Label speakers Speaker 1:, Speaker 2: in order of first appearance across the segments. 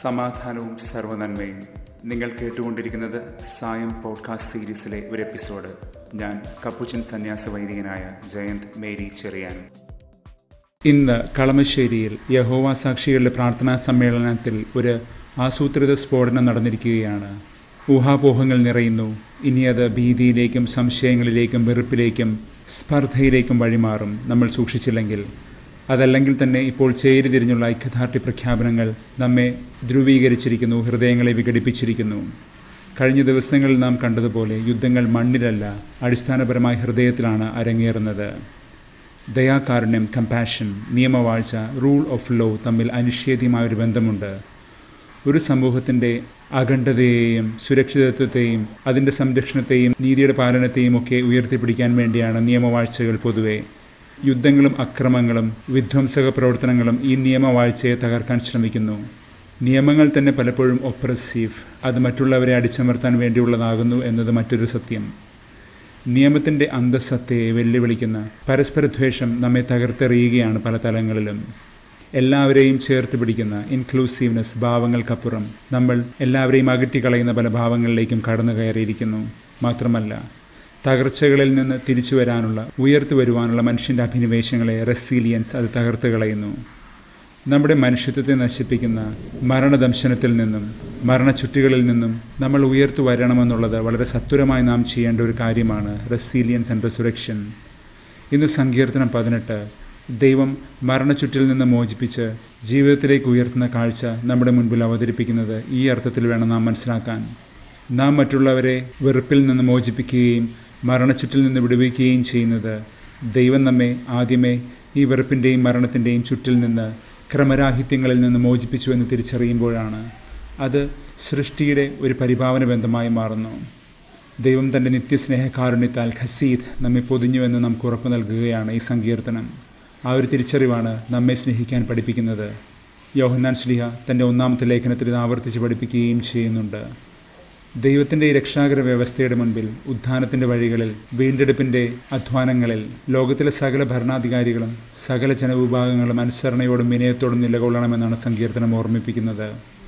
Speaker 1: സമാധാനവും സർവനന്മയും നിങ്ങൾ കേട്ടുകൊണ്ടിരിക്കുന്നത് സായം പോഡ്കാസ്റ്റ് സീരീസിലെ ഒരു എപ്പിസോഡ് ഞാൻ കപ്പുച്ചൻ സന്യാസ വൈദികനായ ജയന്ത് മേരി ചെറിയാൻ ഇന്ന് കളമശ്ശേരിയിൽ യഹോവ സാക്ഷികളുടെ പ്രാർത്ഥനാ സമ്മേളനത്തിൽ ഒരു ആസൂത്രിത സ്ഫോടനം നടന്നിരിക്കുകയാണ് ഊഹാപോഹങ്ങൾ നിറയുന്നു ഇനി അത് ഭീതിയിലേക്കും സംശയങ്ങളിലേക്കും വെറുപ്പിലേക്കും സ്പർദ്ധയിലേക്കും വഴിമാറും നമ്മൾ സൂക്ഷിച്ചില്ലെങ്കിൽ അതല്ലെങ്കിൽ തന്നെ ഇപ്പോൾ ചേരിതിരിഞ്ഞുള്ള ഐക്യദാർഢ്യ പ്രഖ്യാപനങ്ങൾ നമ്മെ ധ്രുവീകരിച്ചിരിക്കുന്നു ഹൃദയങ്ങളെ വിഘടിപ്പിച്ചിരിക്കുന്നു കഴിഞ്ഞ ദിവസങ്ങളിൽ നാം കണ്ടതുപോലെ യുദ്ധങ്ങൾ മണ്ണിലല്ല അടിസ്ഥാനപരമായ ഹൃദയത്തിലാണ് അരങ്ങേറുന്നത് ദയാകാരുണ്യം കമ്പാഷൻ നിയമവാഴ്ച റൂൾ ഓഫ് ലോ തമ്മിൽ അനിഷേധ്യമായ ഒരു ബന്ധമുണ്ട് ഒരു സമൂഹത്തിൻ്റെ അഖണ്ഡതയെയും സുരക്ഷിതത്വത്തെയും അതിൻ്റെ സംരക്ഷണത്തെയും നീതിയുടെ പാലനത്തെയും ഒക്കെ ഉയർത്തിപ്പിടിക്കാൻ വേണ്ടിയാണ് നിയമവാഴ്ചകൾ പൊതുവെ യുദ്ധങ്ങളും അക്രമങ്ങളും വിധ്വംസക പ്രവർത്തനങ്ങളും ഈ നിയമവാഴ്ചയെ തകർക്കാൻ ശ്രമിക്കുന്നു നിയമങ്ങൾ തന്നെ പലപ്പോഴും ഒപ്രസീവ് അത് മറ്റുള്ളവരെ അടിച്ചമർത്താൻ വേണ്ടിയുള്ളതാകുന്നു എന്നത് മറ്റൊരു സത്യം നിയമത്തിൻ്റെ അന്തസ്സത്തയെ വെല്ലുവിളിക്കുന്ന പരസ്പരദ്വേഷം നമ്മെ തകർത്തെറിയുകയാണ് പല തലങ്ങളിലും എല്ലാവരെയും ചേർത്ത് പിടിക്കുന്ന ഇൻക്ലൂസീവ്നെസ് ഭാവങ്ങൾക്കപ്പുറം നമ്മൾ എല്ലാവരെയും അകറ്റിക്കളയുന്ന പല ഭാവങ്ങളിലേക്കും കടന്നു കയറിയിരിക്കുന്നു മാത്രമല്ല തകർച്ചകളിൽ നിന്ന് തിരിച്ചു വരാനുള്ള ഉയർത്തു വരുവാനുള്ള മനുഷ്യൻ്റെ അഭിനിവേശങ്ങളെ റെസീലിയൻസ് അത് തകർത്ത് കളയുന്നു നമ്മുടെ മനുഷ്യത്വത്തെ നശിപ്പിക്കുന്ന മരണദംശനത്തിൽ നിന്നും മരണച്ചുറ്റികളിൽ നിന്നും നമ്മൾ ഉയർത്തു വരണമെന്നുള്ളത് വളരെ സത്വരമായി നാം ചെയ്യേണ്ട ഒരു കാര്യമാണ് റെസീലിയൻസ് ആൻഡ് റെസുറക്ഷൻ ഇന്ന് സങ്കീർത്തനം പതിനെട്ട് ദൈവം മരണച്ചുറ്റിൽ നിന്ന് മോചിപ്പിച്ച് ജീവിതത്തിലേക്ക് ഉയർത്തുന്ന കാഴ്ച നമ്മുടെ മുൻപിൽ അവതരിപ്പിക്കുന്നത് ഈ അർത്ഥത്തിൽ വേണം നാം മനസ്സിലാക്കാൻ നാം മറ്റുള്ളവരെ വെറുപ്പിൽ നിന്ന് മോചിപ്പിക്കുകയും മരണച്ചുറ്റിൽ നിന്ന് വിടുവിക്കുകയും ചെയ്യുന്നത് ദൈവം നമ്മെ ആദ്യമേ ഈ വെറുപ്പിൻ്റെയും മരണത്തിൻ്റെയും ചുറ്റിൽ നിന്ന് ക്രമരാഹിത്യങ്ങളിൽ നിന്ന് മോചിപ്പിച്ചു എന്ന് തിരിച്ചറിയുമ്പോഴാണ് അത് സൃഷ്ടിയുടെ ഒരു പരിഭാവന ബന്ധമായി മാറുന്നു ദൈവം തൻ്റെ നിത്യസ്നേഹ കാരുണ്യത്താൽ ഖസീദ് നമ്മെ പൊതിഞ്ഞുവെന്ന് നമുക്ക് ഉറപ്പ് നൽകുകയാണ് ഈ സങ്കീർത്തനം ആ ഒരു തിരിച്ചറിവാണ് നമ്മെ സ്നേഹിക്കാൻ പഠിപ്പിക്കുന്നത് യോഹന്നാൻ ശ്ലിഹ തൻ്റെ ഒന്നാമത്തെ ലേഖനത്തിൽ ഇത് ആവർത്തിച്ച് പഠിപ്പിക്കുകയും ചെയ്യുന്നുണ്ട് ദൈവത്തിൻ്റെ ഈ രക്ഷാകര വ്യവസ്ഥയുടെ മുൻപിൽ ഉത്ഥാനത്തിൻ്റെ വഴികളിൽ വീണ്ടെടുപ്പിൻ്റെ അധ്വാനങ്ങളിൽ ലോകത്തിലെ സകല ഭരണാധികാരികളും സകല ജനവിഭാഗങ്ങളും അനുസരണയോടും വിനയത്തോടും നിലകൊള്ളണമെന്നാണ് സങ്കീർത്തനം ഓർമ്മിപ്പിക്കുന്നത്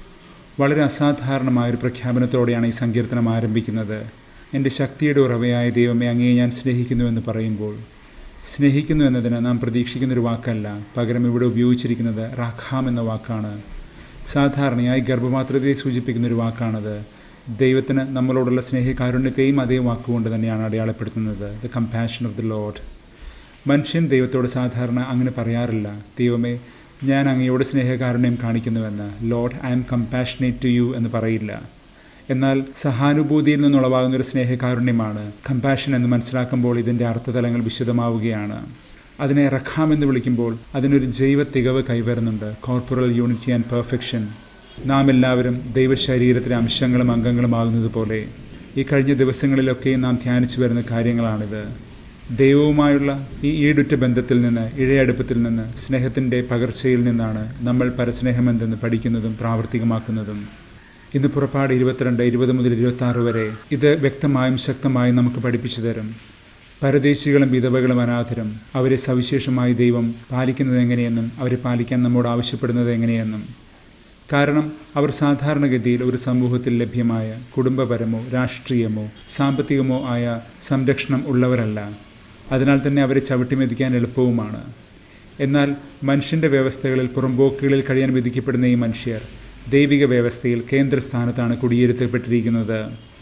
Speaker 1: വളരെ അസാധാരണമായൊരു പ്രഖ്യാപനത്തോടെയാണ് ഈ സങ്കീർത്തനം ആരംഭിക്കുന്നത് എൻ്റെ ശക്തിയുടെ ഉറവയായ ദൈവമേ അങ്ങേ ഞാൻ സ്നേഹിക്കുന്നുവെന്ന് പറയുമ്പോൾ സ്നേഹിക്കുന്നു എന്നതിന് നാം പ്രതീക്ഷിക്കുന്നൊരു വാക്കല്ല പകരം ഇവിടെ ഉപയോഗിച്ചിരിക്കുന്നത് റാഖാം എന്ന വാക്കാണ് സാധാരണയായി ഗർഭപാത്രത്തെ സൂചിപ്പിക്കുന്ന ഒരു വാക്കാണത് ദൈവത്തിന് നമ്മളോടുള്ള സ്നേഹകാരുണ്യത്തെയും അതേ വാക്കുകൊണ്ട് തന്നെയാണ് അടയാളപ്പെടുത്തുന്നത് the compassion of the lord മനുഷ്യൻ ദൈവത്തോട് സാധാരണ അങ്ങനെ പറയാറില്ല ദൈവമേ ഞാൻ അങ്ങയോട് സ്നേഹകാരുണ്യം കാണിക്കുന്നുവെന്ന് lord I am compassionate to you എന്ന് പറയില്ല എന്നാൽ സഹാനുഭൂതിയിൽ നിന്നുളവാകുന്ന ഒരു സ്നേഹകാരുണ്യമാണ് കമ്പാഷൻ എന്ന് മനസ്സിലാക്കുമ്പോൾ ഇതിൻ്റെ അർത്ഥതലങ്ങൾ വിശദമാവുകയാണ് അതിനെ റഖാം എന്ന് വിളിക്കുമ്പോൾ അതിനൊരു ജൈവ തികവ് കൈവരുന്നുണ്ട് കോർപ്പറൽ യൂണിറ്റി ആൻഡ് പെർഫെക്ഷൻ നാം എല്ലാവരും ദൈവശരീരത്തിലെ അംശങ്ങളും അംഗങ്ങളുമാകുന്നത് പോലെ ഈ കഴിഞ്ഞ ദിവസങ്ങളിലൊക്കെ നാം ധ്യാനിച്ചു വരുന്ന കാര്യങ്ങളാണിത് ദൈവവുമായുള്ള ഈ ഈടുറ്റ ബന്ധത്തിൽ നിന്ന് ഇഴയടുപ്പത്തിൽ നിന്ന് സ്നേഹത്തിൻ്റെ പകർച്ചയിൽ നിന്നാണ് നമ്മൾ പരസ്നേഹം എന്തെന്ന് പഠിക്കുന്നതും പ്രാവർത്തികമാക്കുന്നതും ഇന്ന് പുറപ്പാട് ഇരുപത്തിരണ്ട് ഇരുപത് മുതൽ ഇരുപത്തി ആറ് വരെ ഇത് വ്യക്തമായും ശക്തമായും നമുക്ക് പഠിപ്പിച്ചു തരും പരദേശികളും വിധവകളും അനാഥരും അവരെ സവിശേഷമായി ദൈവം പാലിക്കുന്നത് എങ്ങനെയെന്നും അവരെ പാലിക്കാൻ നമ്മോട് ആവശ്യപ്പെടുന്നത് എങ്ങനെയെന്നും കാരണം അവർ സാധാരണഗതിയിൽ ഒരു സമൂഹത്തിൽ ലഭ്യമായ കുടുംബപരമോ രാഷ്ട്രീയമോ സാമ്പത്തികമോ ആയ സംരക്ഷണം ഉള്ളവരല്ല അതിനാൽ തന്നെ അവരെ ചവിട്ടിമെതിക്കാൻ എളുപ്പവുമാണ് എന്നാൽ മനുഷ്യൻ്റെ വ്യവസ്ഥകളിൽ പുറമ്പോക്കുകളിൽ കഴിയാൻ വിധിക്കപ്പെടുന്ന ഈ മനുഷ്യർ ദൈവിക വ്യവസ്ഥയിൽ കേന്ദ്രസ്ഥാനത്താണ് കുടിയിരുത്തപ്പെട്ടിരിക്കുന്നത്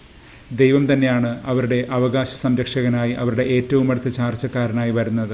Speaker 1: ദൈവം തന്നെയാണ് അവരുടെ അവകാശ സംരക്ഷകനായി അവരുടെ ഏറ്റവും അടുത്ത ചാർച്ചക്കാരനായി വരുന്നത്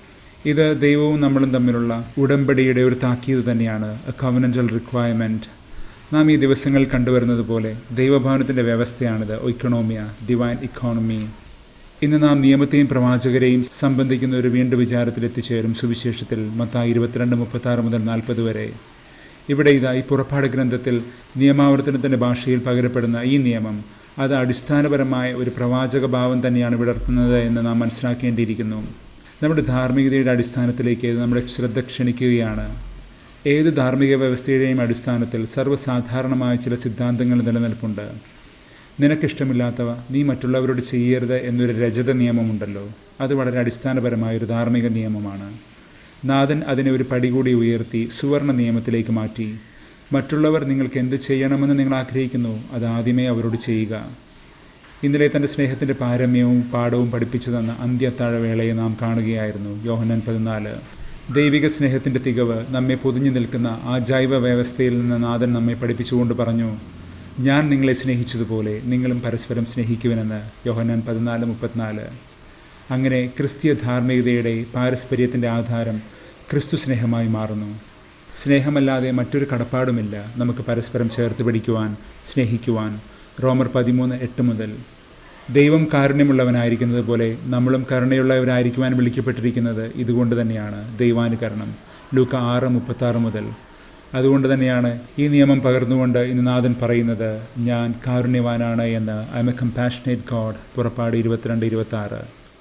Speaker 1: ഇത് ദൈവവും നമ്മളും തമ്മിലുള്ള ഉടമ്പടിയുടെ ഒരു താക്കീത് തന്നെയാണ് എ കവനൻ്റൽ റിക്വയർമെൻറ്റ് നാം ഈ ദിവസങ്ങളിൽ കണ്ടുവരുന്നത് പോലെ ദൈവഭവനത്തിൻ്റെ വ്യവസ്ഥയാണിത് ഇക്കണോമിയ ഡിവൈൻ ഇക്കോണമി ഇന്ന് നാം നിയമത്തെയും പ്രവാചകരെയും സംബന്ധിക്കുന്ന ഒരു വീണ്ടും വിചാരത്തിൽ എത്തിച്ചേരും സുവിശേഷത്തിൽ മത്തായി ഇരുപത്തിരണ്ട് മുപ്പത്തി മുതൽ നാൽപ്പത് വരെ ഇവിടെ ഇതാ ഈ പുറപ്പാട് ഗ്രന്ഥത്തിൽ നിയമാവർത്തനത്തിൻ്റെ ഭാഷയിൽ പകരപ്പെടുന്ന ഈ നിയമം അത് അടിസ്ഥാനപരമായ ഒരു പ്രവാചക ഭാവം തന്നെയാണ് വിടർത്തുന്നത് എന്ന് നാം മനസ്സിലാക്കേണ്ടിയിരിക്കുന്നു നമ്മുടെ ധാർമ്മികതയുടെ അടിസ്ഥാനത്തിലേക്ക് നമ്മുടെ ശ്രദ്ധ ക്ഷണിക്കുകയാണ് ഏത് ധാർമ്മിക വ്യവസ്ഥയുടെയും അടിസ്ഥാനത്തിൽ സർവ്വസാധാരണമായ ചില സിദ്ധാന്തങ്ങൾ നിലനിൽപ്പുണ്ട് നിനക്കിഷ്ടമില്ലാത്തവ നീ മറ്റുള്ളവരോട് ചെയ്യരുത് എന്നൊരു രജത നിയമമുണ്ടല്ലോ അത് വളരെ അടിസ്ഥാനപരമായ ഒരു ധാർമ്മിക നിയമമാണ് നാഥൻ അതിനെ ഒരു പടി കൂടി ഉയർത്തി സുവർണ നിയമത്തിലേക്ക് മാറ്റി മറ്റുള്ളവർ നിങ്ങൾക്ക് എന്ത് ചെയ്യണമെന്ന് നിങ്ങൾ ആഗ്രഹിക്കുന്നു അത് ആദ്യമേ അവരോട് ചെയ്യുക ഇന്നലെ തൻ്റെ സ്നേഹത്തിൻ്റെ പാരമ്യവും പാഠവും പഠിപ്പിച്ചു തന്ന അന്ത്യത്താഴവേളയെ നാം കാണുകയായിരുന്നു യോഹനൻ പതിനാല് ദൈവിക സ്നേഹത്തിൻ്റെ തികവ് നമ്മെ പൊതിഞ്ഞു നിൽക്കുന്ന ആ ജൈവ വ്യവസ്ഥയിൽ നിന്ന് നാഥൻ നമ്മെ പഠിപ്പിച്ചുകൊണ്ട് പറഞ്ഞു ഞാൻ നിങ്ങളെ സ്നേഹിച്ചതുപോലെ നിങ്ങളും പരസ്പരം സ്നേഹിക്കുവനെന്ന് യോഹന്നാൻ പതിനാല് മുപ്പത്തിനാല് അങ്ങനെ ക്രിസ്തീയ ധാർമ്മികതയുടെ പാരസ്പര്യത്തിൻ്റെ ആധാരം ക്രിസ്തു സ്നേഹമായി മാറുന്നു സ്നേഹമല്ലാതെ മറ്റൊരു കടപ്പാടുമില്ല നമുക്ക് പരസ്പരം ചേർത്ത് പിടിക്കുവാൻ സ്നേഹിക്കുവാൻ റോമർ പതിമൂന്ന് എട്ട് മുതൽ ദൈവം കാരുണ്യമുള്ളവനായിരിക്കുന്നത് പോലെ നമ്മളും കരുണയുള്ളവരായിരിക്കുവാൻ വിളിക്കപ്പെട്ടിരിക്കുന്നത് ഇതുകൊണ്ട് തന്നെയാണ് ദൈവാനുകരണം ലൂക്ക ആറ് മുപ്പത്താറ് മുതൽ അതുകൊണ്ട് തന്നെയാണ് ഈ നിയമം പകർന്നുകൊണ്ട് ഇന്ന് നാഥൻ പറയുന്നത് ഞാൻ കാരുണ്യവാനാണ് എന്ന് I am a compassionate god പുറപ്പാട് ഇരുപത്തിരണ്ട് ഇരുപത്തി ആറ്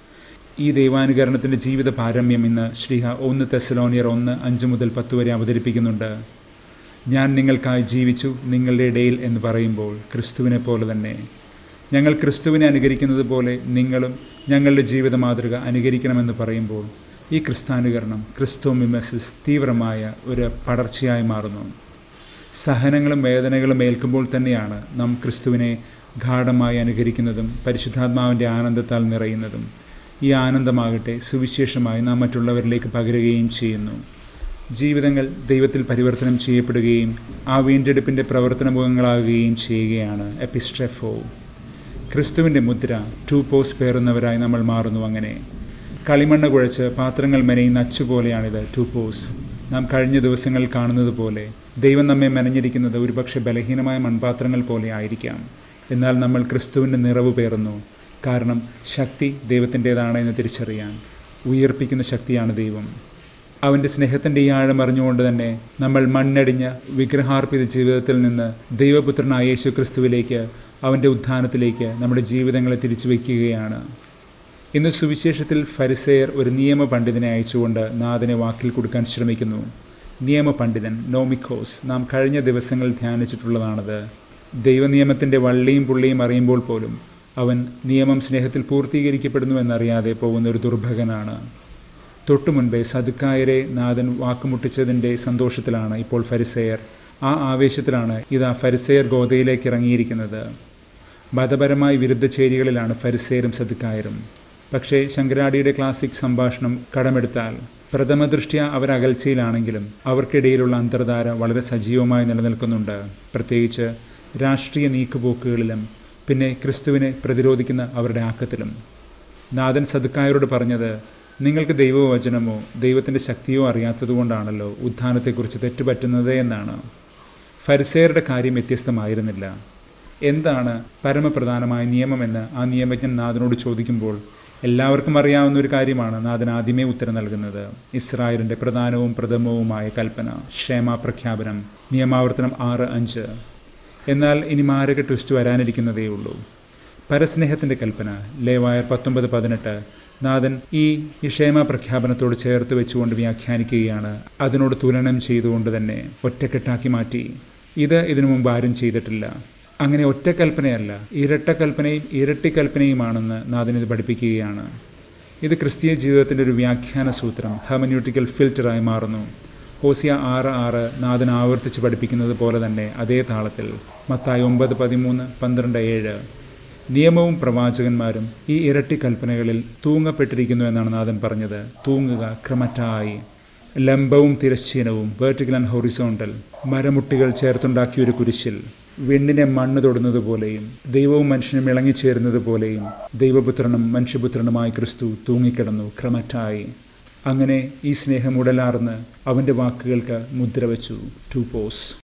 Speaker 1: ഈ ദൈവാനുകരണത്തിൻ്റെ ജീവിത പാരമ്യം ഇന്ന് ശ്രീഹ ഒന്ന് തെസലോണിയർ ഒന്ന് അഞ്ച് മുതൽ പത്ത് വരെ അവതരിപ്പിക്കുന്നുണ്ട് ഞാൻ നിങ്ങൾക്കായി ജീവിച്ചു നിങ്ങളുടെ ഇടയിൽ എന്ന് പറയുമ്പോൾ ക്രിസ്തുവിനെ പോലെ തന്നെ ഞങ്ങൾ ക്രിസ്തുവിനെ അനുകരിക്കുന്നത് പോലെ നിങ്ങളും ഞങ്ങളുടെ ജീവിത മാതൃക അനുകരിക്കണമെന്ന് പറയുമ്പോൾ ഈ ക്രിസ്താനുകരണം ക്രിസ്തു മിമസിസ് തീവ്രമായ ഒരു പടർച്ചയായി മാറുന്നു സഹനങ്ങളും വേദനകളും ഏൽക്കുമ്പോൾ തന്നെയാണ് നാം ക്രിസ്തുവിനെ ഗാഠമായി അനുകരിക്കുന്നതും പരിശുദ്ധാത്മാവിൻ്റെ ആനന്ദത്താൽ നിറയുന്നതും ഈ ആനന്ദമാകട്ടെ സുവിശേഷമായി നാം മറ്റുള്ളവരിലേക്ക് പകരുകയും ചെയ്യുന്നു ജീവിതങ്ങൾ ദൈവത്തിൽ പരിവർത്തനം ചെയ്യപ്പെടുകയും ആ വീണ്ടെടുപ്പിൻ്റെ പ്രവർത്തന മുഖങ്ങളാകുകയും ചെയ്യുകയാണ് എപ്പിസ്ട്രെഫോ ക്രിസ്തുവിൻ്റെ മുദ്ര ടു പോസ് പേറുന്നവരായി നമ്മൾ മാറുന്നു അങ്ങനെ കളിമണ്ണ് കുഴച്ച് പാത്രങ്ങൾ മെനയുന്ന അച്ചുപോലെയാണിത് ടു പോസ് നാം കഴിഞ്ഞ ദിവസങ്ങളിൽ കാണുന്നത് പോലെ ദൈവം നമ്മെ മെനഞ്ഞിരിക്കുന്നത് ഒരുപക്ഷെ ബലഹീനമായ മൺപാത്രങ്ങൾ പോലെ ആയിരിക്കാം എന്നാൽ നമ്മൾ ക്രിസ്തുവിൻ്റെ നിറവ് പേറുന്നു കാരണം ശക്തി ദൈവത്തിൻ്റെതാണ് എന്ന് തിരിച്ചറിയാൻ ഉയർപ്പിക്കുന്ന ശക്തിയാണ് ദൈവം അവൻ്റെ സ്നേഹത്തിൻ്റെ ഈ ആഴം അറിഞ്ഞുകൊണ്ട് തന്നെ നമ്മൾ മണ്ണടിഞ്ഞ വിഗ്രഹാർപ്പിത ജീവിതത്തിൽ നിന്ന് ദൈവപുത്രനായ യേശു ക്രിസ്തുവിലേക്ക് അവൻ്റെ ഉത്ഥാനത്തിലേക്ക് നമ്മുടെ ജീവിതങ്ങളെ തിരിച്ചു വയ്ക്കുകയാണ് ഇന്ന് സുവിശേഷത്തിൽ ഫരിസെയർ ഒരു നിയമ പണ്ഡിതനെ അയച്ചുകൊണ്ട് നാഥനെ വാക്കിൽ കൊടുക്കാൻ ശ്രമിക്കുന്നു നിയമ പണ്ഡിതൻ നോമിക്കോസ് നാം കഴിഞ്ഞ ദിവസങ്ങളിൽ ധ്യാനിച്ചിട്ടുള്ളതാണത് ദൈവനിയമത്തിൻ്റെ വള്ളിയും പുള്ളിയും അറിയുമ്പോൾ പോലും അവൻ നിയമം സ്നേഹത്തിൽ പൂർത്തീകരിക്കപ്പെടുന്നു എന്നറിയാതെ പോകുന്ന ഒരു ദുർഭകനാണ് തൊട്ടു മുൻപേ സതുക്കായരെ നാഥൻ വാക്കുമുട്ടിച്ചതിൻ്റെ സന്തോഷത്തിലാണ് ഇപ്പോൾ ഫരിസെയർ ആ ആവേശത്തിലാണ് ഇതാ ഫരിസെയർ ഗോതയിലേക്ക് ഇറങ്ങിയിരിക്കുന്നത് മതപരമായ വിരുദ്ധ ചേരികളിലാണ് ഫരിസേരും സതുക്കായരും പക്ഷേ ശങ്കരാടിയുടെ ക്ലാസിക് സംഭാഷണം കടമെടുത്താൽ പ്രഥമ ദൃഷ്ട്യ അവർ അകൽച്ചയിലാണെങ്കിലും അവർക്കിടയിലുള്ള അന്തർധാര വളരെ സജീവമായി നിലനിൽക്കുന്നുണ്ട് പ്രത്യേകിച്ച് രാഷ്ട്രീയ നീക്കുപോക്കുകളിലും പിന്നെ ക്രിസ്തുവിനെ പ്രതിരോധിക്കുന്ന അവരുടെ ആക്കത്തിലും നാഥൻ സതുക്കായരോട് പറഞ്ഞത് നിങ്ങൾക്ക് ദൈവവചനമോ ദൈവത്തിൻ്റെ ശക്തിയോ അറിയാത്തതുകൊണ്ടാണല്ലോ ഉത്ഥാനത്തെക്കുറിച്ച് തെറ്റുപറ്റുന്നത് എന്നാണ് ഫരിസേയരുടെ കാര്യം വ്യത്യസ്തമായിരുന്നില്ല എന്താണ് പരമപ്രധാനമായ നിയമമെന്ന് ആ നിയമജ്ഞൻ നാഥനോട് ചോദിക്കുമ്പോൾ എല്ലാവർക്കും അറിയാവുന്ന ഒരു കാര്യമാണ് നാഥൻ ആദ്യമേ ഉത്തരം നൽകുന്നത് ഇസ്രായേലിൻ്റെ പ്രധാനവും പ്രഥമവുമായ കൽപ്പന ക്ഷേമ പ്രഖ്യാപനം നിയമാവർത്തനം ആറ് അഞ്ച് എന്നാൽ ഇനി മാരക ട്വിസ്റ്റ് വരാനിരിക്കുന്നതേ ഉള്ളൂ പരസ്നേഹത്തിൻ്റെ കൽപ്പന ലേവായർ പത്തൊമ്പത് പതിനെട്ട് നാഥൻ ഈ ക്ഷേമ പ്രഖ്യാപനത്തോട് ചേർത്ത് വെച്ചുകൊണ്ട് വ്യാഖ്യാനിക്കുകയാണ് അതിനോട് തുലനം ചെയ്തുകൊണ്ട് തന്നെ ഒറ്റക്കെട്ടാക്കി മാറ്റി ഇത് ഇതിനു മുമ്പ് ആരും ചെയ്തിട്ടില്ല അങ്ങനെ ഒറ്റക്കൽപ്പനയല്ല ഇരട്ടക്കൽപ്പനയും ഇരട്ടിക്കൽപ്പനയുമാണെന്ന് നാഥൻ ഇത് പഠിപ്പിക്കുകയാണ് ഇത് ക്രിസ്തീയ ജീവിതത്തിൻ്റെ ഒരു വ്യാഖ്യാന സൂത്രം ഹെമന്യൂട്ടിക്കൽ ഫിൽറ്ററായി മാറുന്നു ഹോസിയ ആറ് ആറ് നാഥൻ ആവർത്തിച്ച് പഠിപ്പിക്കുന്നത് പോലെ തന്നെ അതേ താളത്തിൽ മത്തായി ഒമ്പത് പതിമൂന്ന് പന്ത്രണ്ട് ഏഴ് നിയമവും പ്രവാചകന്മാരും ഈ ഇരട്ടി കൽപ്പനകളിൽ തൂങ്ങപ്പെട്ടിരിക്കുന്നു എന്നാണ് നാഥൻ പറഞ്ഞത് തൂങ്ങുക ക്രമറ്റായി ലംബവും തിരശ്ചീനവും വേർട്ടിക്കൽ ആൻഡ് ഹൊറിസോണ്ടൽ മരമുട്ടികൾ ചേർത്തുണ്ടാക്കിയ ഒരു കുരിശിൽ വെണ്ണിനെ മണ്ണ് തൊടുന്നത് പോലെയും ദൈവവും മനുഷ്യനും ഇളങ്ങിച്ചേരുന്നത് പോലെയും ദൈവപുത്രനും മനുഷ്യപുത്രനുമായി ക്രിസ്തു തൂങ്ങിക്കിടന്നു ക്രമറ്റായി അങ്ങനെ ഈ സ്നേഹം ഉടലാർന്ന് അവൻ്റെ വാക്കുകൾക്ക് മുദ്ര വച്ചു ടു പോസ്